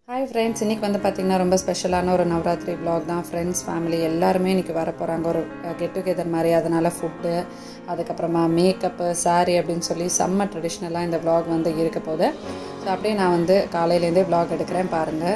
hi friends இன்றைக்கி வந்து பார்த்திங்கன்னா ரொம்ப ஸ்பெஷலான ஒரு நவராத்திரி vlog தான் ஃப்ரெண்ட்ஸ் ஃபேமிலி எல்லாருமே இன்றைக்கி வர போகிறாங்க ஒரு கெட் டுகெதர் மாதிரி அதனால் ஃபுட்டு அதுக்கப்புறமா மேக்கப்பு saree அப்படின்னு சொல்லி செம்ம ட்ரெடிஷ்னலாக இந்த vlog வந்து இருக்க போகுது ஸோ அப்படியே நான் வந்து காலையிலேருந்தே vlog எடுக்கிறேன் பாருங்கள்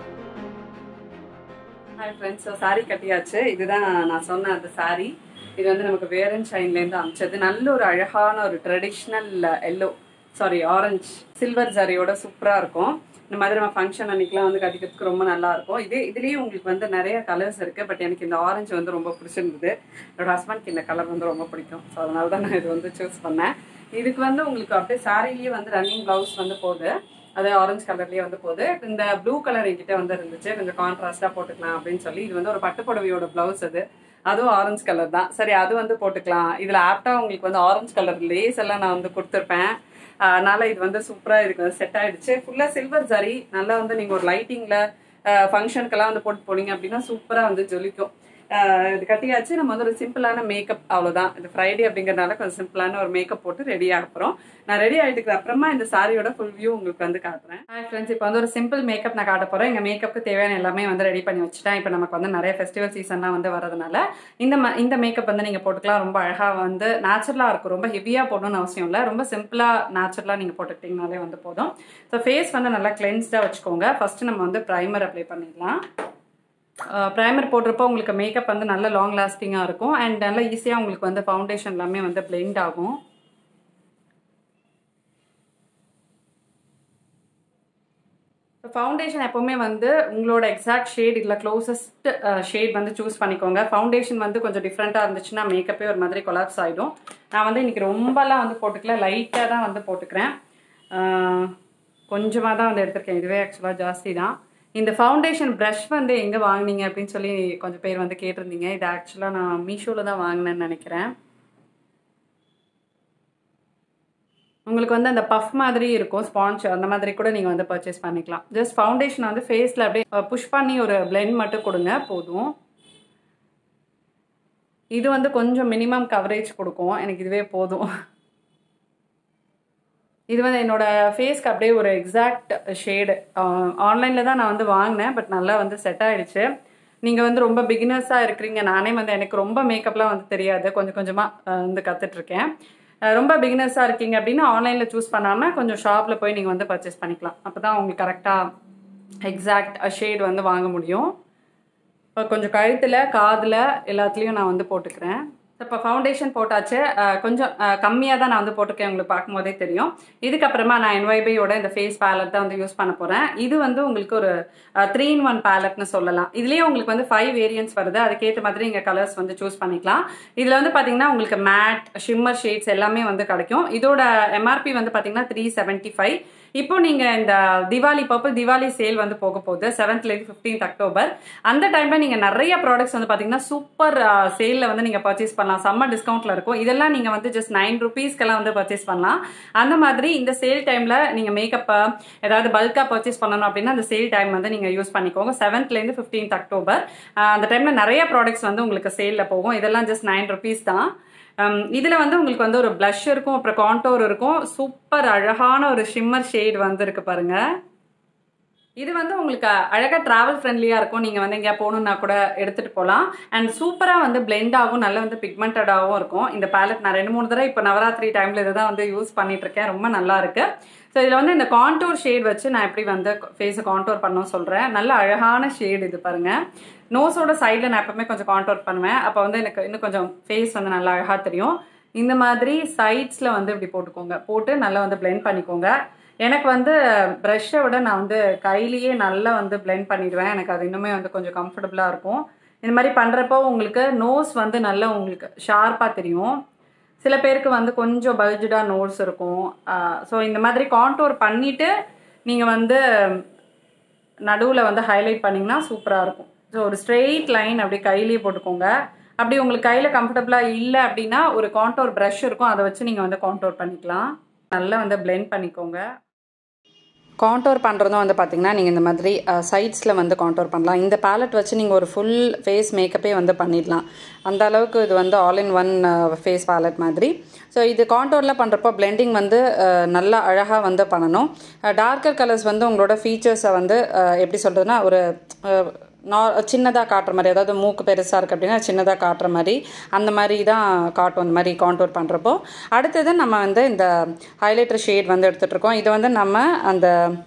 ஹாய் ஃப்ரெண்ட்ஸ் ஸோ சாரி கட்டியாச்சு இதுதான் நான் சொன்ன அந்த சாரி இது வந்து நமக்கு வேரன் ஷைன்லேருந்து அமைச்சது நல்ல ஒரு அழகான ஒரு traditional yellow sari orange silver ஜரியோட சூப்பராக இருக்கும் இந்த மாதிரி நம்ம ஃபங்க்ஷன் அன்னைக்கெலாம் வந்து கட்டிக்கிறதுக்கு ரொம்ப நல்லா இருக்கும் இதே இதுலேயே உங்களுக்கு வந்து நிறைய கலர்ஸ் இருக்குது பட் எனக்கு இந்த ஆரஞ்சு வந்து ரொம்ப பிடிச்சிருந்தது என்னோட ஹஸ்பண்ட்க்கு இந்த கலர் வந்து ரொம்ப பிடிக்கும் ஸோ அதனால தான் நான் இது வந்து சூஸ் பண்ணேன் இதுக்கு வந்து உங்களுக்கு அப்படியே சாரிலேயே வந்து ரன்னிங் ப்ளவுஸ் வந்து போகுது அது ஆரஞ்சு கலர்லயே வந்து போகுது இந்த ப்ளூ கலர் என்கிட்ட வந்து இருந்துச்சு கொஞ்சம் கான்ட்ராஸ்டா போட்டுக்கலாம் அப்படின்னு சொல்லி இது வந்து ஒரு பட்டு புடவையோட பிளவுஸ் அது அதுவும் ஆரஞ்சு கலர் தான் சரி அது வந்து போட்டுக்கலாம் இதுல ஆப்டா உங்களுக்கு வந்து ஆரஞ்சு கலர் லேஸ் எல்லாம் நான் வந்து கொடுத்துருப்பேன் அதனால இது வந்து சூப்பரா இதுக்கு வந்து செட் ஆயிடுச்சு ஃபுல்லா சில்வர் ஜரி நல்லா வந்து நீங்க ஒரு லைட்டிங்ல ஃபங்க்ஷனுக்கெல்லாம் வந்து போட்டு போனீங்க அப்படின்னா சூப்பரா வந்து ஜொலிக்கும் ஆஹ் இது கட்டியாச்சு நம்ம வந்து ஒரு சிம்பிளான மேக்கப் அவ்வளவுதான் இது ஃப்ரைடே அப்படிங்கறதுனால கொஞ்சம் சிம்பிளான ஒரு மேக்கப் போட்டு ரெடி ஆக போறோம் நான் ரெடி ஆயிட்டுக்கு அப்புறமா இந்த சாரியோட ஃபுல் வியூ உங்களுக்கு வந்து காட்டுறேன் ஹாய் ஃப்ரெண்ட்ஸ் இப்போ வந்து ஒரு சிம்பிள் மேக்கப் நான் காட்ட போறேன் எங்க மேக்கப்புக்கு தேவையான எல்லாமே வந்து ரெடி பண்ணி வச்சுட்டேன் இப்போ நமக்கு வந்து நிறைய ஃபெஸ்டிவல் சீசன்லாம் வந்து வரதுனால இந்த ம- இந்த மேக்கப் வந்து நீங்க போட்டுக்கலாம் ரொம்ப அழகா வந்து நேச்சுரலா இருக்கும் ரொம்ப ஹெவியா போடணும்னு அவசியம் இல்லை ரொம்ப சிம்பிளா நேச்சுரலா நீங்க போட்டுக்கிட்டீங்கனாலே வந்து போதும் ஸோ ஃபேஸ் வந்து நல்லா கிளென்ஸ்டா வச்சுக்கோங்க ஃபர்ஸ்ட் நம்ம வந்து ப்ரைமர் அப்ளை பண்ணிடலாம் ப்ரைமர் போடுறப்போ உங்களுக்கு மேக்கப் வந்து நல்ல லாங் லாஸ்டிங்காக இருக்கும் அண்ட் நல்லா ஈஸியாக உங்களுக்கு வந்து ஃபவுண்டேஷன் எல்லாமே வந்து blend ஆகும் ஃபவுண்டேஷன் எப்போவுமே வந்து உங்களோட எக்ஸாக்ட் ஷேட் இல்லை க்ளோசஸ்ட் ஷேட் வந்து சூஸ் பண்ணிக்கோங்க ஃபவுண்டேஷன் வந்து கொஞ்சம் டிஃப்ரெண்ட்டாக இருந்துச்சுன்னா மேக்கப்பே ஒரு மாதிரி கொலாப்ஸ் ஆகிடும் நான் வந்து இன்னைக்கு ரொம்பலாம் வந்து போட்டுக்கல லைட்டாக தான் வந்து போட்டுக்கிறேன் கொஞ்சமாக தான் வந்து எடுத்திருக்கேன் இதுவே ஆக்சுவலாக ஜாஸ்தி தான் இந்த ஃபவுண்டேஷன் ப்ரஷ் வந்து எங்கே வாங்குனீங்க அப்படின்னு சொல்லி கொஞ்சம் பேர் வந்து கேட்டிருந்தீங்க இது ஆக்சுவலாக நான் மீஷோவில் தான் வாங்கினேன்னு நினைக்கிறேன் உங்களுக்கு வந்து அந்த பஃப் மாதிரி இருக்கும் ஸ்பாஞ்ச் அந்த மாதிரி கூட நீங்கள் வந்து பர்ச்சேஸ் பண்ணிக்கலாம் ஜஸ்ட் ஃபவுண்டேஷன் வந்து ஃபேஸில் அப்படியே புஷ் பண்ணி ஒரு blend மட்டும் கொடுங்க போதும் இது வந்து கொஞ்சம் மினிமம் கவரேஜ் கொடுக்கும் எனக்கு இதுவே போதும் இது வந்து என்னோட ஃபேஸ்க்கு அப்படியே ஒரு எக்ஸாக்ட் ஷேடு ஆன்லைனில் தான் நான் வந்து வாங்கினேன் பட் நல்லா வந்து செட் ஆயிடுச்சு நீங்கள் வந்து ரொம்ப பிகினர்ஸாக இருக்கிறீங்க நானே வந்து எனக்கு ரொம்ப மேக்கப்லாம் வந்து தெரியாது கொஞ்சம் கொஞ்சமாக வந்து கற்றுட்ருக்கேன் ரொம்ப பிகினர்ஸாக இருக்கீங்க அப்படின்னா ஆன்லைனில் சூஸ் பண்ணாமல் கொஞ்சம் ஷாப்பில் போய் நீங்கள் வந்து பர்ச்சேஸ் பண்ணிக்கலாம் அப்போ தான் உங்களுக்கு கரெக்டாக எக்ஸாக்ட் ஷேட் வந்து வாங்க முடியும் இப்போ கொஞ்சம் கழுத்தில் காதில் எல்லாத்துலேயும் நான் வந்து போட்டுக்கிறேன் இப்போ ஃபவுண்டேஷன் போட்டாச்சு அஹ் கொஞ்சம் கம்மியாக தான் நான் வந்து போட்டிருக்கேன் உங்களுக்கு பார்க்கும்போதே தெரியும் இதுக்கப்புறமா நான் என்வைபியோட இந்த ஃபேஸ் பேலட் தான் வந்து யூஸ் பண்ண போகிறேன் இது வந்து உங்களுக்கு ஒரு த்ரீ இன் ஒன் பேலட்னு சொல்லலாம் இதுலேயே உங்களுக்கு வந்து ஃபைவ் வேரியன்ட்ஸ் வருது அதுக்கேற்ற மாதிரி நீங்கள் கலர்ஸ் வந்து சூஸ் பண்ணிக்கலாம் இதில் வந்து பார்த்தீங்கன்னா உங்களுக்கு மேட் ஷிம்மர் ஷேட்ஸ் எல்லாமே வந்து கிடைக்கும் இதோட எம்ஆர்பி வந்து பார்த்தீங்கன்னா த்ரீ செவன்ட்டி ஃபைவ் இப்போ நீங்க இந்த திவாலி பர்பிள் திவாலி சேல் வந்து போக போகுது செவன்த்லேருந்து ஃபிஃப்டீன்த் அக்டோபர் அந்த டைம்ல நீங்க நிறைய ப்ராடக்ட்ஸ் வந்து பாத்தீங்கன்னா சூப்பர் சேல்ல வந்து நீங்க பர்ச்சேஸ் பண்ணலாம் செம்ம டிஸ்கவுண்ட்ல இருக்கும் இதெல்லாம் நீங்க வந்து ஜஸ்ட் நைன் ருபீஸ்க்கெல்லாம் வந்து பர்ச்சேஸ் பண்ணலாம் அந்த மாதிரி இந்த சேல் டைம்ல நீங்க மேக்கப் ஏதாவது பல்கா பர்ச்சேஸ் பண்ணணும் அப்படின்னா அந்த சேல் டைம் வந்து நீங்க யூஸ் பண்ணிக்கோங்க செவன்த்லேருந்து ஃபிஃப்டீன்த் அக்டோபர் அஹ் அந்த டைம்ல நிறைய ப்ராடக்ட்ஸ் வந்து உங்களுக்கு சேல்ல போகும் இதெல்லாம் ஜஸ்ட் நைன் ருபீஸ் தான் Um, இதுல வந்து உங்களுக்கு வந்து ஒரு blush இருக்கும் அப்புறம் கான்டோர் இருக்கும் சூப்பர் அழகான ஒரு ஷிம்மர் ஷேட் வந்து இருக்கு பாருங்க இது வந்து உங்களுக்கு அழகா டிராவல் ஃப்ரெண்ட்லியா இருக்கும் நீங்க வந்து எங்கேயா போகணும்னா கூட எடுத்துட்டு போகலாம் அண்ட் சூப்பரா வந்து பிளெண்ட் ஆகும் நல்லா வந்து பிக்மெண்டடாகவும் இருக்கும் இந்த பேலட் நான் ரெண்டு மூணு தடவை இப்போ நவராத்திரி டைம்ல இதை தான் வந்து யூஸ் பண்ணிட்டு இருக்கேன் ரொம்ப நல்லா இருக்கு ஸோ இதில் வந்து இந்த கான்டோர் ஷேட் வச்சு நான் எப்படி வந்து ஃபேஸை கான்டோர் பண்ணணும் சொல்கிறேன் நல்ல அழகான ஷேட் இது பாருங்க நோஸோட சைடில் நான் எப்பவுமே கொஞ்சம் கான்டோர் பண்ணுவேன் அப்போ வந்து எனக்கு இன்னும் கொஞ்சம் ஃபேஸ் வந்து நல்லா அழகாக தெரியும் இந்த மாதிரி சைட்ஸில் வந்து இப்படி போட்டுக்கோங்க போட்டு நல்லா வந்து blend பண்ணிக்கோங்க எனக்கு வந்து ப்ரஷ்ஷை விட நான் வந்து கையிலேயே நல்லா வந்து blend பண்ணிடுவேன் எனக்கு அது இன்னுமே வந்து கொஞ்சம் கம்ஃபர்டபுளாக இருக்கும் இந்த மாதிரி பண்ணுறப்போ உங்களுக்கு நோஸ் வந்து நல்லா உங்களுக்கு ஷார்ப்பாக தெரியும் சில பேருக்கு வந்து கொஞ்சம் பல்ஜடாக நோஸ் இருக்கும் ஸோ இந்த மாதிரி கான்டோர் பண்ணிவிட்டு நீங்கள் வந்து நடுவில் வந்து ஹைலைட் பண்ணிங்கன்னா சூப்பராக இருக்கும் ஸோ ஒரு ஸ்ட்ரெயிட் லைன் அப்படியே கையிலேயே போட்டுக்கோங்க அப்படி உங்களுக்கு கையில் கம்ஃபர்டபுளாக இல்லை அப்படின்னா ஒரு கான்டோர் ப்ரஷ் இருக்கும் அதை வச்சு நீங்கள் வந்து கான்டோர் பண்ணிக்கலாம் நல்லா வந்து blend பண்ணிக்கோங்க காண்டோர் பண்ணுறதும் வந்து பார்த்திங்கன்னா நீங்கள் இந்த மாதிரி சைட்ஸில் வந்து காண்டோர் பண்ணலாம் இந்த பேலட் வச்சு நீங்கள் ஒரு ஃபுல் ஃபேஸ் மேக்கப்பே வந்து பண்ணிடலாம் அந்த அளவுக்கு இது வந்து all in one face palette மாதிரி ஸோ இது காண்டோரில் பண்ணுறப்போ பிளெண்டிங் வந்து அஹ், நல்லா அழகாக வந்து பண்ணணும் டார்க்கர் கலர்ஸ் வந்து உங்களோட ஃபீச்சர்ஸை வந்து அஹ், எப்படி சொல்கிறதுனா ஒரு அஹ், நார் சின்னதாக காட்டுற மாதிரி அதாவது மூக்கு பெருசாக இருக்குது அப்படின்னா சின்னதாக காட்டுற மாதிரி அந்த மாதிரி தான் காட்டும் இந்த மாதிரி காண்டோர் பண்ணுறப்போ அடுத்தது நம்ம வந்து இந்த ஹைலைட்டர் ஷேட் வந்து எடுத்துகிட்டு இருக்கோம் இது வந்து நம்ம அந்த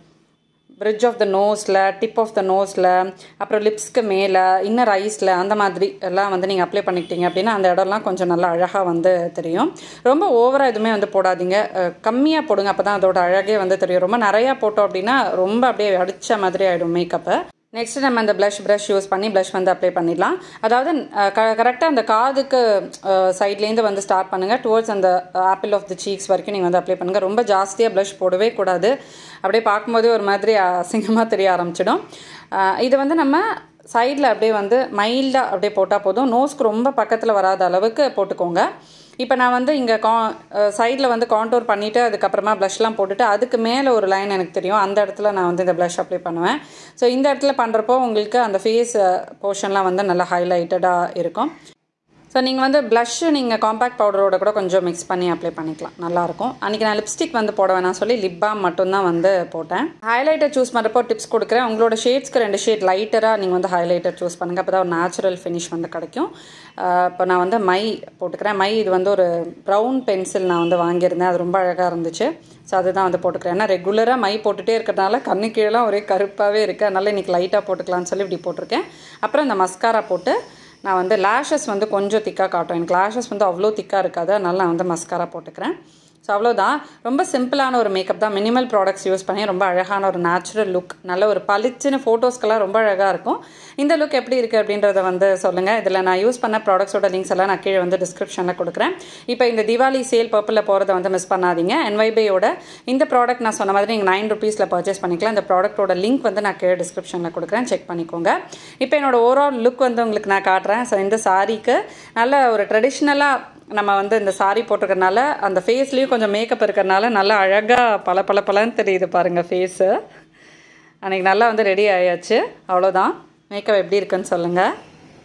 பிரிட்ஜ் ஆஃப் த நோஸில் டிப் ஆஃப் த நோஸில் அப்புறம் லிப்ஸ்க்கு மேலே இன்னர் ஐஸில் அந்த மாதிரி எல்லாம் வந்து நீங்கள் அப்ளை பண்ணிக்கிட்டீங்க அப்படின்னா அந்த இடம்லாம் கொஞ்சம் நல்லா அழகாக வந்து தெரியும் ரொம்ப ஓவராக எதுவுமே வந்து போடாதீங்க கம்மியாக போடுங்க அப்போ தான் அதோட அழகே வந்து தெரியும் ரொம்ப நிறையா போட்டோம் அப்படின்னா ரொம்ப அப்படியே அடித்த மாதிரி ஆகிடும் மேக்கப்பை நெக்ஸ்ட் நம்ம அந்த ப்ளஷ் ப்ரஷ் யூஸ் பண்ணி ப்ளஷ் வந்து அப்ளை பண்ணிடலாம் அதாவது கரெக்டாக அந்த காதுக்கு சைட்லேருந்து வந்து ஸ்டார்ட் பண்ணுங்கள் டுவர்ட்ஸ் அந்த ஆப்பிள் ஆஃப் தி சீக்ஸ் வரைக்கும் நீங்கள் வந்து அப்ளை பண்ணுங்கள் ரொம்ப ஜாஸ்தியாக ப்ளஷ் போடவே கூடாது அப்படியே பார்க்கும்போதே ஒரு மாதிரி அசிங்கமாக தெரிய ஆரம்பிச்சிடும் அஹ் இது வந்து நம்ம சைடில் அப்படியே வந்து மைல்டாக அப்படியே போட்டால் போதும் நோஸ்க்கு ரொம்ப பக்கத்தில் வராத அளவுக்கு போட்டுக்கோங்க இப்போ நான் வந்து இங்கே கா சைடில் வந்து காண்டோர் பண்ணிவிட்டு அதுக்கப்புறமா ப்ளஷ்லாம் போட்டுட்டு அதுக்கு மேலே ஒரு லைன் எனக்கு தெரியும் அந்த இடத்துல நான் வந்து இந்த ப்ளஷ் அப்ளை பண்ணுவேன் ஸோ இந்த இடத்துல பண்ணுறப்போ உங்களுக்கு அந்த ஃபேஸ் போர்ஷன்லாம் வந்து நல்லா ஹைலைட்டடாக இருக்கும் ஸோ நீங்கள் வந்து ப்ளஷ்ஷு நீங்கள் காம்பேக்ட் பவுடரோட கூட கொஞ்சம் மிக்ஸ் பண்ணி அப்ளை பண்ணிக்கலாம் நல்லாயிருக்கும் அன்றைக்கி நான் லிப்ஸ்டிக் வந்து போட வேணாம் சொல்லி லிப் பாம் மட்டும்தான் வந்து போட்டேன் ஹைலைட்டர் சூஸ் பண்ணுறப்போ டிப்ஸ் கொடுக்குறேன் உங்களோட ஷேட்ஸ்க்கு ரெண்டு ஷேட் லைட்டராக நீங்கள் வந்து ஹைலைட்டர் சூஸ் பண்ணுங்கள் அப்போ தான் ஒரு நேச்சுரல் ஃபினிஷ் வந்து கிடைக்கும் இப்போ நான் வந்து மை போட்டுக்கிறேன் மை இது வந்து ஒரு ப்ரௌன் பென்சில் நான் வந்து வாங்கியிருந்தேன் அது ரொம்ப அழகாக இருந்துச்சு ஸோ அதுதான் வந்து போட்டுக்கிறேன் ஏன்னா ரெகுலராக மை போட்டுகிட்டே இருக்கிறதுனால கண்ணு கீழெலாம் ஒரே கருப்பாகவே இருக்குது அதனால் இன்றைக்கி லைட்டாக போட்டுக்கலாம்னு சொல்லி இப்படி போட்டிருக்கேன் அப்புறம் இந்த மஸ்காரா போட்டு நான் வந்து லேஷஸ் வந்து கொஞ்சம் திக்காக காட்டும் எனக்கு லேஷஸ் வந்து அவ்வளோ திக்காக இருக்காது அதனால நான் வந்து மஸ்காரா போட்டுக்கிறேன் ஸோ அவ்வளோதான் ரொம்ப சிம்பிளான ஒரு மேக்கப் தான் மினிமல் ப்ராடக்ட்ஸ் யூஸ் பண்ணி ரொம்ப அழகான ஒரு நேச்சுரல் லுக் நல்ல ஒரு பளிச்சுன்னு ஃபோட்டோஸ்க்கெல்லாம் ரொம்ப அழகாக இருக்கும் இந்த லுக் எப்படி இருக்குது அப்படின்றத வந்து சொல்லுங்கள் இதில் நான் யூஸ் பண்ண ப்ராடக்ட்ஸோட லிங்க்ஸ் எல்லாம் நான் கீழே வந்து டிஸ்கிரிப்ஷனில் கொடுக்குறேன் இப்போ இந்த தீபாவளி சேல் பர்ப்பில் போகிறத வந்து மிஸ் பண்ணாதீங்க என்வைபையோட இந்த ப்ராடக்ட் நான் சொன்ன மாதிரி நீங்கள் நைன் ருபீஸில் பர்ச்சேஸ் பண்ணிக்கலாம் இந்த ப்ராடக்ட்டோட லிங்க் வந்து நான் கீழே டிஸ்கிரிப்ஷனில் கொடுக்குறேன் செக் பண்ணிக்கோங்க இப்போ என்னோட ஓவரால் லுக் வந்து உங்களுக்கு நான் காட்டுறேன் ஸோ இந்த சாரீக்கு நல்ல ஒரு ட்ரெடிஷ்னலாக நம்ம வந்து இந்த சாரி போட்டிருக்கறனால அந்த ஃபேஸ்லேயும் கொஞ்சம் மேக்கப் இருக்கிறனால நல்லா அழகாக பல பல பலன்னு தெரியுது பாருங்கள் ஃபேஸு அன்றைக்கி நல்லா வந்து ரெடி ஆயாச்சு அவ்வளோதான் மேக்கப் எப்படி இருக்குன்னு சொல்லுங்கள்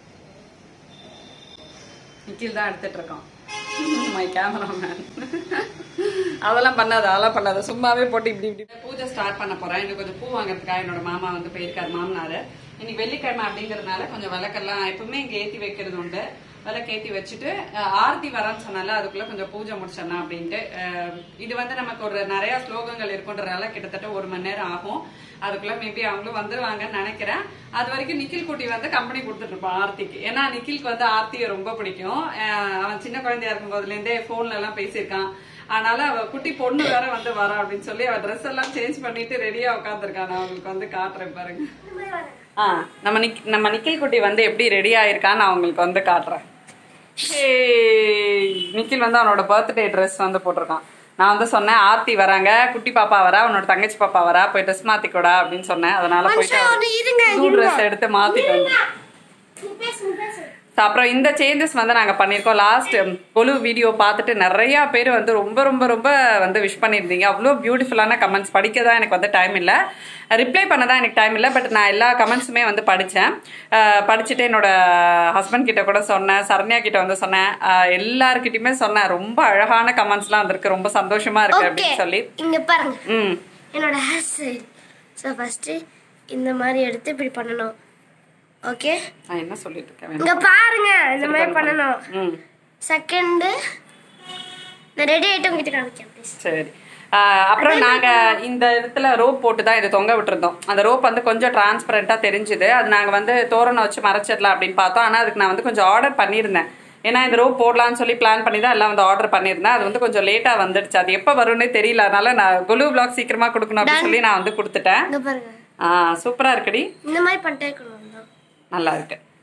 நிக்கில் தான் எடுத்துட்டு இருக்கோம் மை கேமராமேன் அதெல்லாம் பண்ணாத அதெல்லாம் பண்ணாத சும்மாவே போட்டு இப்படி இப்படி பூஜை ஸ்டார்ட் பண்ண போறேன் இன்னும் கொஞ்சம் பூ வாங்குறதுக்காக என்னோட மாமா வந்து போயிருக்காரு மாமனாரு இன்னைக்கு வெள்ளிக்கிழமை அப்படிங்கறதுனால கொஞ்சம் விளக்கெல்லாம் எப்பவுமே இங்க ஏத்தி வைக்கிறது உண்டு விளக்கு ஏத்தி வச்சுட்டு அஹ், ஆர்த்தி வரேன்னு சொன்னால அதுக்குள்ள கொஞ்சம் பூஜை முடிச்சிடலாம் அப்படின்ட்டு அஹ், இது வந்து நமக்கு ஒரு நிறைய ஸ்லோகங்கள் இருக்குன்றதால கிட்டத்தட்ட ஒரு மணி நேரம் ஆகும் அதுக்குள்ள மேபி அவங்களும் வந்துருவாங்கன்னு நினைக்கிறேன் அது வரைக்கும் நிக்கில் குட்டி வந்து கம்பெனி கொடுத்துட்டு இருப்பான் ஆர்த்திக்கு ஏன்னா நிக்கிலுக்கு வந்து ஆர்த்தியை ரொம்ப பிடிக்கும் அஹ் அவன் சின்ன குழந்தையா இருக்கும் போதுல இருந்தே போன்ல எல்லாம் பேசியிருக்கான் அதனால அவ குட்டி பொண்ணு வேற வந்து வரா அப்படின்னு சொல்லி அவ ட்ரெஸ் எல்லாம் சேஞ்ச் பண்ணிட்டு ரெடியா உட்காந்துருக்கான் நான் அவங்களுக்கு வந்து காட்டுறேன் பாருங்க ஆ நம்ம நிக் நம்ம நிக்கில் குட்டி வந்து எப்படி ரெடி ஆயிருக்கான்னு நான் உங்களுக்கு வந்து காட்டுறேன் ஏய், நிக்கில் வந்து அவனோட பர்த்டே ட்ரெஸ் வந்து போட்டிருக்கான் நான் வந்து சொன்னேன் ஆர்த்தி வராங்க குட்டி பாப்பா வரா உன்னோட தங்கச்சி பாப்பா வரா போய் ட்ரெஸ் மாத்திக்கூடா அப்படின்னு சொன்னேன் அதனால போயிட்டு ஒண்ணு இருங்க, புது ட்ரெஸ் எடுத்து மாத்திட்டு வந்து So, அப்புறம் இந்த சேஞ்சஸ் வந்து நாங்கள் பண்ணியிருக்கோம் லாஸ்ட் கொலு வீடியோ பார்த்துட்டு நிறையா பேர் வந்து ரொம்ப ரொம்ப ரொம்ப வந்து விஷ் பண்ணியிருந்தீங்க அவ்வளோ பியூட்டிஃபுல்லான கமெண்ட்ஸ் படிக்க தான் எனக்கு வந்து டைம் இல்லை ரிப்ளை பண்ண தான் எனக்கு டைம் இல்லை பட் நான் எல்லா கமெண்ட்ஸுமே வந்து படித்தேன் படிச்சுட்டு என்னோட ஹஸ்பண்ட் கிட்ட கூட சொன்னேன் சரண்யா கிட்ட வந்து சொன்னேன் அஹ், எல்லார்கிட்டயுமே சொன்னேன் ரொம்ப அழகான கமெண்ட்ஸ்லாம் வந்திருக்கு ரொம்ப சந்தோஷமா இருக்கு ஓகே அப்படின்னு சொல்லி இங்க பாருங்க ம் என்னோட ஹேர் ஸ்டைல் ஸோ ஃபர்ஸ்ட் இந்த மாதிரி எடுத்து இப்படி பண்ணணும் ஓகே நான் என்ன சொல்லிட்டு இருக்கேன் இங்க பாருங்க இந்த மாதிரி பண்ணணும் ம் செகண்டு நான் ரெடி ஆயிட்டு உங்ககிட்ட காமிக்கிறேன் ப்ளீஸ் சரி ஆஹ் அப்புறம் நாங்க இந்த இடத்துல ரோப் போட்டு தான் இது தொங்க விட்டுருந்தோம் அந்த ரோப் வந்து கொஞ்சம் டிரான்ஸ்பரண்டா தெரிஞ்சுது அது நாங்க வந்து தோரணம் வச்சு மறைச்சிடலாம் அப்படின்னு பார்த்தோம் ஆனா அதுக்கு நான் வந்து கொஞ்சம் ஆர்டர் பண்ணியிருந்தேன் ஏன்னா இந்த ரோப் போடலாம்னு சொல்லி பிளான் பண்ணி தான் எல்லாம் வந்து ஆர்டர் பண்ணியிருந்தேன் அது வந்து கொஞ்சம் லேட்டா வந்துடுச்சு அது எப்போ வரும்னே தெரியல அதனால நான் குலு பிளாக் சீக்கிரமா கொடுக்கணும் அப்படின்னு சொல்லி நான் வந்து கொடுத்துட்டேன் இங்க பாருங்க ஆ சூப்பரா இருக்குடி இந்த மாதிரி பண்ணிட்டே இருக்கணும் தான் நல்லா இருக்கு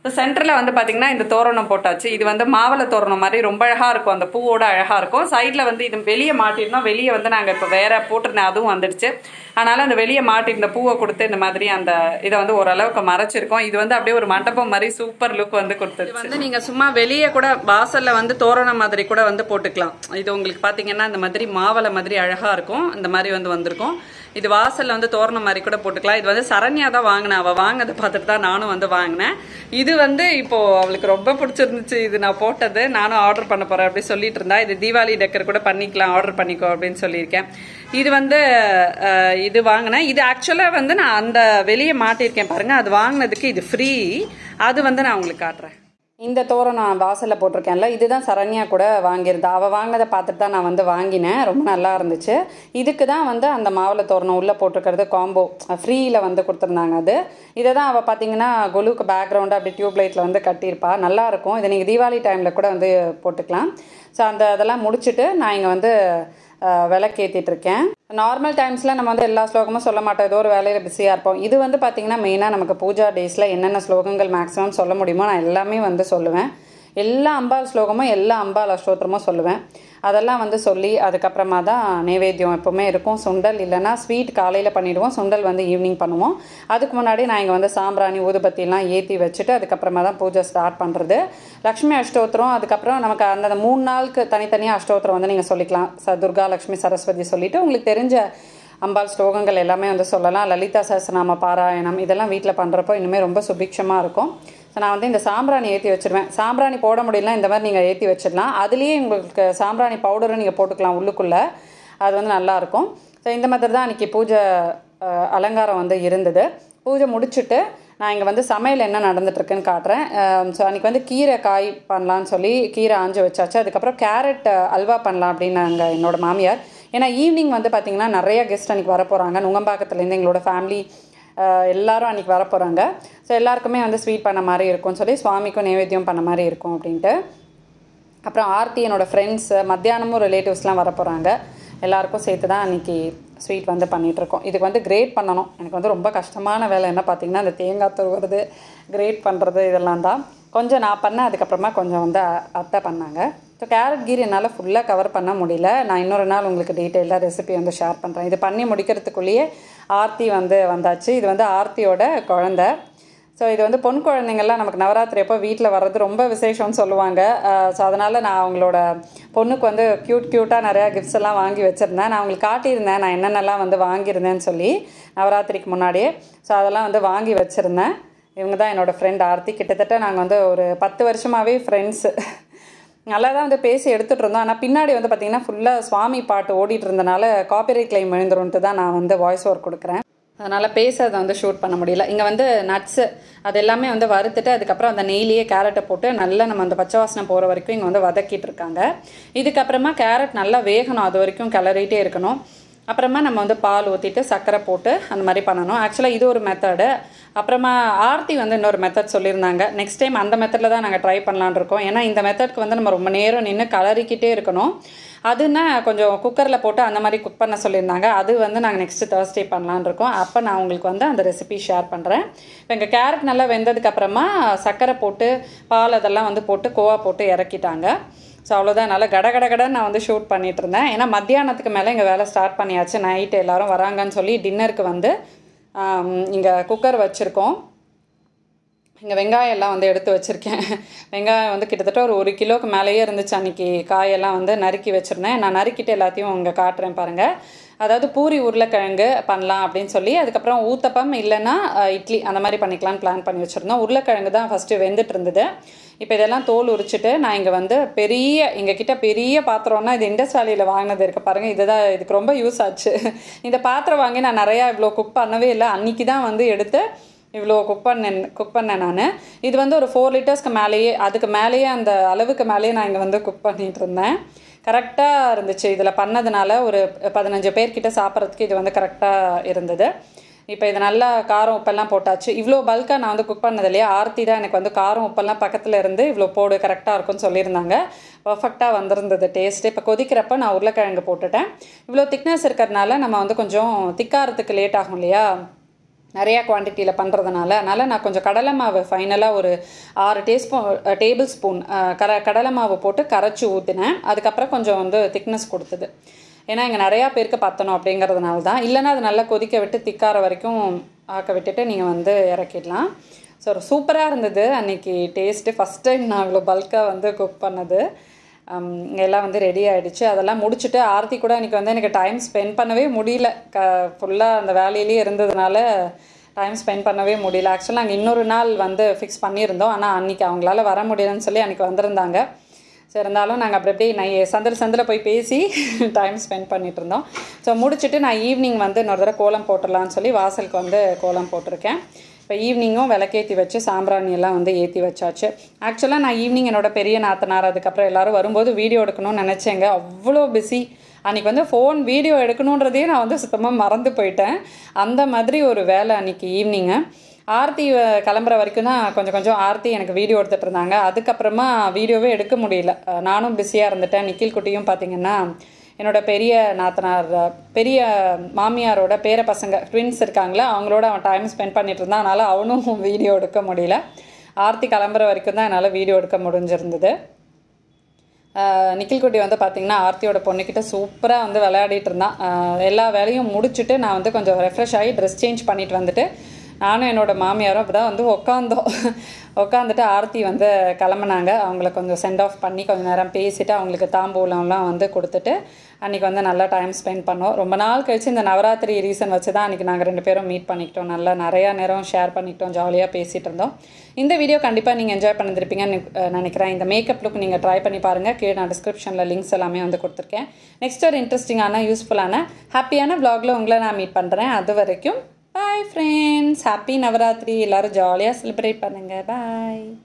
ஸோ சென்டரில் வந்து பார்த்தீங்கன்னா இந்த தோரணம் போட்டாச்சு இது வந்து மாவளை தோரணம் மாதிரி ரொம்ப அழகாக இருக்கும் அந்த பூவோட அழகாக இருக்கும் சைடில் வந்து இது வெளியே மாட்டிருந்தோம் வெளியே வந்து நாங்கள் இப்போ வேற போட்டிருந்தேன் அதுவும் வந்துடுச்சு அதனால் அந்த வெளியே மாட்டிருந்த பூவை கொடுத்து இந்த மாதிரி அந்த இதை வந்து ஓரளவுக்கு மறைச்சிருக்கோம் இது வந்து அப்படியே ஒரு மண்டபம் மாதிரி சூப்பர் லுக் வந்து கொடுத்துருச்சு வந்து நீங்கள் சும்மா வெளியே கூட வாசலில் வந்து தோரணம் மாதிரி கூட வந்து போட்டுக்கலாம் இது உங்களுக்கு பார்த்தீங்கன்னா இந்த மாதிரி மாவளை மாதிரி அழகாக இருக்கும் இந்த மாதிரி வந்து வந்திருக்கும் இது வாசல்ல வந்து தோரணம் மாதிரி கூட போட்டுக்கலாம் இது வந்து சரண்யா தான் வாங்கினேன் அவள் வாங்கினதை பார்த்துட்டு தான் நானும் வந்து வாங்கினேன் இது வந்து இப்போ அவளுக்கு ரொம்ப பிடிச்சிருந்துச்சு இது நான் போட்டது நானும் ஆர்டர் பண்ண போறேன் அப்படி சொல்லிட்டு இருந்தா இது தீபாவளி டெக்கர் கூட பண்ணிக்கலாம் ஆர்டர் பண்ணிக்கோ அப்படின்னு சொல்லியிருக்கேன் இது வந்து அஹ், இது வாங்கினேன் இது ஆக்சுவலாக வந்து நான் அந்த வெளியே மாட்டியிருக்கேன் பாருங்க அது வாங்கினதுக்கு இது ஃப்ரீ அது வந்து நான் உங்களுக்கு காட்டுறேன் இந்த தோரணம் வாசலில் போட்டிருக்கேன்ல இதுதான் சரண்யா கூட வாங்கியிருந்தா அவள் வாங்கினதை பார்த்துட்டு தான் நான் வந்து வாங்கினேன் ரொம்ப நல்லா இருந்துச்சு இதுக்கு தான் வந்து அந்த மாவுளை தோரணம் உள்ளே போட்டிருக்கிறது காம்போ ஃப்ரீயில் வந்து கொடுத்துருந்தாங்க அது இதை தான் அவள் பார்த்தீங்கன்னா கொலுக்கு பேக்ரவுண்டு அப்படி டியூப் லைட்டில் வந்து கட்டியிருப்பா நல்லா இருக்கும் இதை நீங்கள் தீபாவளி டைமில் கூட வந்து போட்டுக்கலாம் ஸோ அந்த அதெல்லாம் முடிச்சுட்டு நான் இங்கே வந்து அஹ், விளக்கேத்திட்டு இருக்கேன் நார்மல் டைம்ஸில் நம்ம வந்து எல்லா ஸ்லோகமும் சொல்ல மாட்டோம் ஏதோ ஒரு வேலையில் பிஸியாக இருப்போம் இது வந்து பார்த்திங்கன்னா மெயினாக நமக்கு பூஜா டேஸில் என்னென்ன ஸ்லோகங்கள் மேக்ஸிமம் சொல்ல முடியுமோ நான் எல்லாமே வந்து சொல்லுவேன் எல்லா அம்பாள் ஸ்லோகமும் எல்லா அம்பாள் அஷ்டோத்திரமும் சொல்லுவேன் அதெல்லாம் வந்து சொல்லி அதுக்கப்புறமா தான் நைவேத்தியம் எப்போவுமே இருக்கும் சுண்டல் இல்லைன்னா ஸ்வீட் காலையில் பண்ணிவிடுவோம் சுண்டல் வந்து ஈவினிங் பண்ணுவோம் அதுக்கு முன்னாடி நான் இங்கே வந்து சாம்பிராணி ஊதுபத்திலாம் ஏற்றி வச்சுட்டு அதுக்கப்புறமா தான் பூஜை ஸ்டார்ட் பண்ணுறது லக்ஷ்மி அஷ்டோத்திரம் அதுக்கப்புறம் நமக்கு அந்த மூணு நாளுக்கு தனித்தனியாக அஷ்டோத்திரம் வந்து நீங்கள் சொல்லிக்கலாம் ச துர்கா லக்ஷ்மி சரஸ்வதி சொல்லிட்டு உங்களுக்கு தெரிஞ்ச அம்பாள் ஸ்லோகங்கள் எல்லாமே வந்து சொல்லலாம் லலிதா சஹஸ்ரநாம பாராயணம் இதெல்லாம் வீட்டில் பண்ணுறப்போ இன்னுமே ரொம்ப சுபிக்ஷமாக இருக்கும் ஸோ நான் வந்து இந்த சாம்பிராணி ஏற்றி வச்சிருவேன் சாம்பிராணி போட முடியலனா இந்த மாதிரி நீங்கள் ஏற்றி வச்சிடலாம் அதுலேயே உங்களுக்கு சாம்பிராணி பவுடரும் நீங்கள் போட்டுக்கலாம் உள்ளுக்குள்ளே அது வந்து நல்லாயிருக்கும் ஸோ இந்த மாதிரி தான் அன்றைக்கி பூஜை அஹ், அலங்காரம் வந்து இருந்தது பூஜை முடிச்சுட்டு நான் இங்கே வந்து சமையல் என்ன நடந்துட்டுருக்குன்னு காட்டுறேன் ஸோ அன்றைக்கி வந்து கீரை காய் பண்ணலான்னு சொல்லி கீரை ஆஞ்சு வச்சாச்சு அதுக்கப்புறம் கேரட் அல்வா பண்ணலாம் அப்படின்னு நாங்கள் என்னோட மாமியார் ஏன்னா ஈவினிங் வந்து பார்த்திங்கன்னா நிறைய கெஸ்ட் அன்றைக்கி வர போகிறாங்க நுங்கம்பாக்கத்துலேருந்து எங்களோட ஃபேமிலி எல்லாரும் அன்றைக்கி வர போகிறாங்க ஸோ எல்லாருக்குமே வந்து ஸ்வீட் பண்ண மாதிரி இருக்கும்னு சொல்லி சுவாமிக்கும் நைவேத்தியம் பண்ண மாதிரி இருக்கும் அப்படின்ட்டு அப்புறம் ஆர்த்தி என்னோடய ஃப்ரெண்ட்ஸு மத்தியானமும் ரிலேட்டிவ்ஸ்லாம் வர போகிறாங்க எல்லாருக்கும் சேர்த்து தான் அன்றைக்கி ஸ்வீட் வந்து பண்ணிகிட்ருக்கோம் இதுக்கு வந்து கிரேட் பண்ணணும் எனக்கு வந்து ரொம்ப கஷ்டமான வேலை என்ன பார்த்தீங்கன்னா இந்த தேங்காய் துருவுறது கிரேட் பண்ணுறது இதெல்லாம் தான் கொஞ்சம் நான் பண்ணேன் அதுக்கப்புறமா கொஞ்சம் வந்து அ- அத்தை பண்ணாங்க ஸோ கேரட் கீர் என்னால் ஃபுல்லாக கவர் பண்ண முடியல நான் இன்னொரு நாள் உங்களுக்கு டீட்டெயிலாக ரெசிபி வந்து ஷேர் பண்ணுறேன் இது பண்ணி முடிக்கிறதுக்குள்ளேயே ஆர்த்தி வந்து வந்தாச்சு இது வந்து ஆர்த்தியோட குழந்தை ஸோ இது வந்து பொன் குழந்தைங்கள்லாம் நமக்கு நவராத்திரி அப்போ வீட்டில் வர்றது ரொம்ப விசேஷம்னு சொல்லுவாங்க ஸோ அதனால் நான் அவங்களோட பொண்ணுக்கு வந்து க்யூட் க்யூட்டாக நிறையா கிஃப்ட்ஸ் எல்லாம் வாங்கி வச்சுருந்தேன் நான் அவங்களுக்கு காட்டியிருந்தேன் நான் என்னென்னலாம் வந்து வாங்கியிருந்தேன்னு சொல்லி நவராத்திரிக்கு முன்னாடியே ஸோ அதெல்லாம் வந்து வாங்கி வச்சுருந்தேன் இவங்க தான் என்னோடய ஃப்ரெண்ட் ஆர்த்தி கிட்டத்தட்ட நாங்கள் வந்து ஒரு பத்து வருஷமாகவே ஃப்ரெண்ட்ஸு நல்லா தான் வந்து பேசி எடுத்துகிட்டு இருந்தோம் ஆனால் பின்னாடி வந்து பார்த்திங்கன்னா ஃபுல்லாக சுவாமி பாட்டு ஓடிட்டு இருந்தனால காப்பிரைட் கிளைம் விழுந்துருன்ட்டு தான் நான் வந்து வாய்ஸ் ஓவர் கொடுக்குறேன் அதனால் பேசுறதை வந்து ஷூட் பண்ண முடியல இங்கே வந்து நட்ஸு அது எல்லாமே வந்து வறுத்துட்டு அதுக்கப்புறம் அந்த நெய்லியே கேரட்டை போட்டு நல்லா நம்ம அந்த பச்சை வாசனை போகிற வரைக்கும் இங்கே வந்து வதக்கிட்டு இருக்காங்க இதுக்கப்புறமா கேரட் நல்லா வேகணும் அது வரைக்கும் கிளறிட்டே இருக்கணும் அப்புறமா நம்ம வந்து பால் ஊற்றிட்டு சர்க்கரை போட்டு அந்த மாதிரி பண்ணணும் ஆக்சுவலாக இது ஒரு மெத்தடு அப்புறமா ஆர்த்தி வந்து இன்னொரு மெத்தட் சொல்லியிருந்தாங்க நெக்ஸ்ட் டைம் அந்த மெத்தடில் தான் நாங்கள் ட்ரை பண்ணலான்னு இருக்கோம் ஏன்னா இந்த மெத்தட்க்கு வந்து நம்ம ரொம்ப நேரம் நின்று கலரிக்கிட்டே இருக்கணும் அதுன்னா கொஞ்சம் குக்கரில் போட்டு அந்த மாதிரி குக் பண்ண சொல்லியிருந்தாங்க அது வந்து நாங்கள் நெக்ஸ்ட்டு தேர்ஸ்டே பண்ணலான்னு இருக்கோம் அப்போ நான் உங்களுக்கு வந்து அந்த ரெசிபி ஷேர் பண்ணுறேன் இப்போ எங்கள் கேரட் நல்லா வெந்ததுக்கப்புறமா சர்க்கரை போட்டு பால் அதெல்லாம் வந்து போட்டு கோவா போட்டு இறக்கிட்டாங்க ஸோ அவ்வளோதான் நல்லா கட கட கடன்னு நான் வந்து ஷூட் பண்ணிட்டு இருந்தேன் ஏன்னா மத்தியானத்துக்கு மேலே இங்கே வேலை ஸ்டார்ட் பண்ணியாச்சு நைட்டு எல்லாரும் வராங்கன்னு சொல்லி டின்னருக்கு வந்து இங்கே குக்கர் வச்சுருக்கோம் இங்கே வெங்காயம் எல்லாம் வந்து எடுத்து வச்சுருக்கேன் வெங்காயம் வந்து கிட்டத்தட்ட ஒரு ஒரு கிலோக்கு மேலேயே இருந்துச்சு அன்றைக்கி காயெல்லாம் வந்து நறுக்கி வச்சுருந்தேன் நான் நறுக்கிட்டு எல்லாத்தையும் இங்கே காட்டுறேன் பாருங்கள் அதாவது பூரி உருளைக்கிழங்கு பண்ணலாம் அப்படின்னு சொல்லி அதுக்கப்புறம் ஊத்தப்பம் இல்லைன்னா அஹ், இட்லி அந்த மாதிரி பண்ணிக்கலாம்னு பிளான் பண்ணி வச்சுருந்தோம் உருளைக்கிழங்கு தான் ஃபஸ்ட்டு வெந்துட்டு இருந்தது இப்போ இதெல்லாம் தோல் உரிச்சிட்டு நான் இங்கே வந்து பெரிய எங்கள் கிட்ட பெரிய பாத்திரம்னா இது இண்டஸ் வேலியில் வாங்கினது இருக்கு பாருங்கள் இதுதான் இதுக்கு ரொம்ப யூஸ் ஆச்சு இந்த பாத்திரம் வாங்கி நான் நிறையா இவ்வளோ குக் பண்ணவே இல்லை அன்றைக்கி தான் வந்து எடுத்து இவ்வளோ குக் பண்ணேன் குக் பண்ணேன் நான் இது வந்து ஒரு ஃபோர் லிட்டர்ஸ்க்கு மேலேயே அதுக்கு மேலேயே அந்த அளவுக்கு மேலேயே நான் இங்கே வந்து குக் பண்ணிட்டு இருந்தேன் கரெக்டாக இருந்துச்சு இதில் பண்ணதுனால ஒரு பதினஞ்சு பேர்கிட்ட சாப்பிட்றதுக்கு இது வந்து கரெக்டாக இருந்தது இப்போ இது நல்லா காரம் உப்பெல்லாம் போட்டாச்சு இவ்வளோ பல்காக நான் வந்து குக் பண்ணது இல்லையா ஆர்த்தி தான் எனக்கு வந்து காரம் உப்பெல்லாம் பக்கத்தில் இருந்து இவ்வளோ போடு கரெக்டாக இருக்கும்னு சொல்லியிருந்தாங்க பர்ஃபெக்டாக வந்திருந்தது டேஸ்ட்டு இப்போ கொதிக்கிறப்ப நான் உருளைக்கிழங்கு போட்டுட்டேன் இவ்வளோ திக்னஸ் இருக்கிறதுனால நம்ம வந்து கொஞ்சம் திக்காரத்துக்கு லேட் ஆகும் இல்லையா நிறையா குவான்டிட்டியில் பண்ணுறதுனால அதனால் நான் கொஞ்சம் கடலை மாவு ஃபைனலாக ஒரு ஆறு டேஸ்பூன் டேபிள் ஸ்பூன் கர கடலை மாவு போட்டு கரைச்சி ஊற்றினேன் அதுக்கப்புறம் கொஞ்சம் வந்து திக்னஸ் கொடுத்தது ஏன்னா இங்கே நிறையா பேருக்கு பற்றணும் அப்படிங்கிறதுனால தான் இல்லைன்னா அது நல்லா கொதிக்க விட்டு திக்கார வரைக்கும் ஆக்க விட்டுட்டு நீங்கள் வந்து இறக்கிடலாம் ஸோ சூப்பராக இருந்தது அன்றைக்கி டேஸ்ட்டு ஃபஸ்ட் டைம் நான் இவ்வளோ பல்காக வந்து குக் பண்ணது ஹம், எல்லாம் வந்து ரெடி ஆகிடுச்சு அதெல்லாம் முடிச்சுட்டு ஆர்த்தி கூட அன்றைக்கி வந்து எனக்கு டைம் ஸ்பெண்ட் பண்ணவே முடியல க ஃபுல்லாக அந்த வேலையிலே இருந்ததுனால டைம் ஸ்பெண்ட் பண்ணவே முடியல ஆக்சுவலாக நாங்கள் இன்னொரு நாள் வந்து ஃபிக்ஸ் பண்ணியிருந்தோம் ஆனால் அன்றைக்கி அவங்களால வர முடியலன்னு சொல்லி அன்றைக்கி வந்திருந்தாங்க ஸோ இருந்தாலும் நாங்கள் அப்படி அப்படியே நை சந்தில் சந்தில் போய் பேசி டைம் ஸ்பெண்ட் பண்ணிட்டு இருந்தோம் ஸோ முடிச்சுட்டு நான் ஈவினிங் வந்து இன்னொரு தடவை கோலம் போட்டுடலான்னு சொல்லி வாசலுக்கு வந்து கோலம் போட்டிருக்கேன் இப்போ ஈவினிங்கும் விளக்கேற்றி வச்சு சாம்பிராணி எல்லாம் வந்து ஏற்றி வச்சாச்சு ஆக்சுவலாக நான் ஈவினிங் என்னோட பெரிய நாத்தனார் அதுக்கப்புறம் எல்லாரும் வரும்போது வீடியோ எடுக்கணும்னு நினச்சேங்க அவ்வளோ பிஸி அன்றைக்கி வந்து ஃபோன் வீடியோ எடுக்கணுன்றதையே நான் வந்து சுத்தமாக மறந்து போயிட்டேன் அந்த மாதிரி ஒரு வேலை அன்றைக்கி ஈவினிங்கு ஆர்த்தி அஹ், கிளம்புற வரைக்கும் தான் கொஞ்சம் கொஞ்சம் ஆர்த்தி எனக்கு வீடியோ எடுத்துகிட்டு இருந்தாங்க அதுக்கப்புறமா வீடியோவே எடுக்க முடியல அஹ், நானும் பிஸியாக இருந்துட்டேன் நிக்கில் குட்டியும் பார்த்தீங்கன்னா என்னோட பெரிய நாத்தனார் அஹ், பெரிய மாமியாரோட பேர பசங்க ட்வின்ஸ் இருக்காங்களே அவங்களோட அவன் டைம் ஸ்பெண்ட் பண்ணிட்டு இருந்தான் அதனால் அவனும் வீடியோ எடுக்க முடியல ஆர்த்தி கிளம்புற வரைக்கும் தான் என்னால் வீடியோ எடுக்க முடிஞ்சிருந்தது ஆஹ் நிக்கில் குட்டி வந்து பார்த்தீங்கன்னா ஆர்த்தியோட பொண்ணுக்கிட்ட சூப்பராக வந்து விளையாடிட்டு இருந்தான் ஆஹ் எல்லா வேலையும் முடிச்சுட்டு நான் வந்து கொஞ்சம் ரெஃப்ரெஷ் ஆகி ட்ரெஸ் சேஞ்ச் பண்ணிட்டு வந்துட்டு நானும் என்னோட மாமியாரும் அப்போ தான் வந்து உட்காந்தோம் உட்காந்துட்டு ஆர்த்தி வந்து கிளம்புனாங்க அவங்கள கொஞ்சம் சென்ட் ஆஃப் பண்ணி கொஞ்சம் நேரம் பேசிட்டு அவங்களுக்கு தாம்பூலம்லாம் வந்து கொடுத்துட்டு அன்றைக்கி வந்து நல்லா டைம் ஸ்பெண்ட் பண்ணோம் ரொம்ப நாள் கழிச்சு இந்த நவராத்திரி ரீசன் வச்சு தான் அன்றைக்கி நாங்கள் ரெண்டு பேரும் மீட் பண்ணிக்கிட்டோம் நல்லா நிறையா நேரம் ஷேர் பண்ணிக்கிட்டோம் ஜாலியாக பேசிகிட்டு இருந்தோம் இந்த வீடியோ கண்டிப்பாக நீங்கள் என்ஜாய் பண்ணியிருப்பீங்கன்னு அஹ், நினைக்கிறேன் இந்த மேக்கப் லுக் நீங்கள் ட்ரை பண்ணி பாருங்கள் கீழே நான் டிஸ்கிரிப்ஷனில் லிங்க்ஸ் எல்லாமே வந்து கொடுத்துருக்கேன் நெக்ஸ்ட் ஒரு இன்ட்ரெஸ்டிங்கான யூஸ்ஃபுல்லான ஹாப்பியான vlogல உங்களை நான் மீட் பண்ணுறேன் அது வரைக்கும் பாய் ஃப்ரெண்ட்ஸ் ஹாப்பி நவராத்திரி எல்லோரும் ஜாலியாக செலிப்ரேட் பண்ணுங்கள் பாய்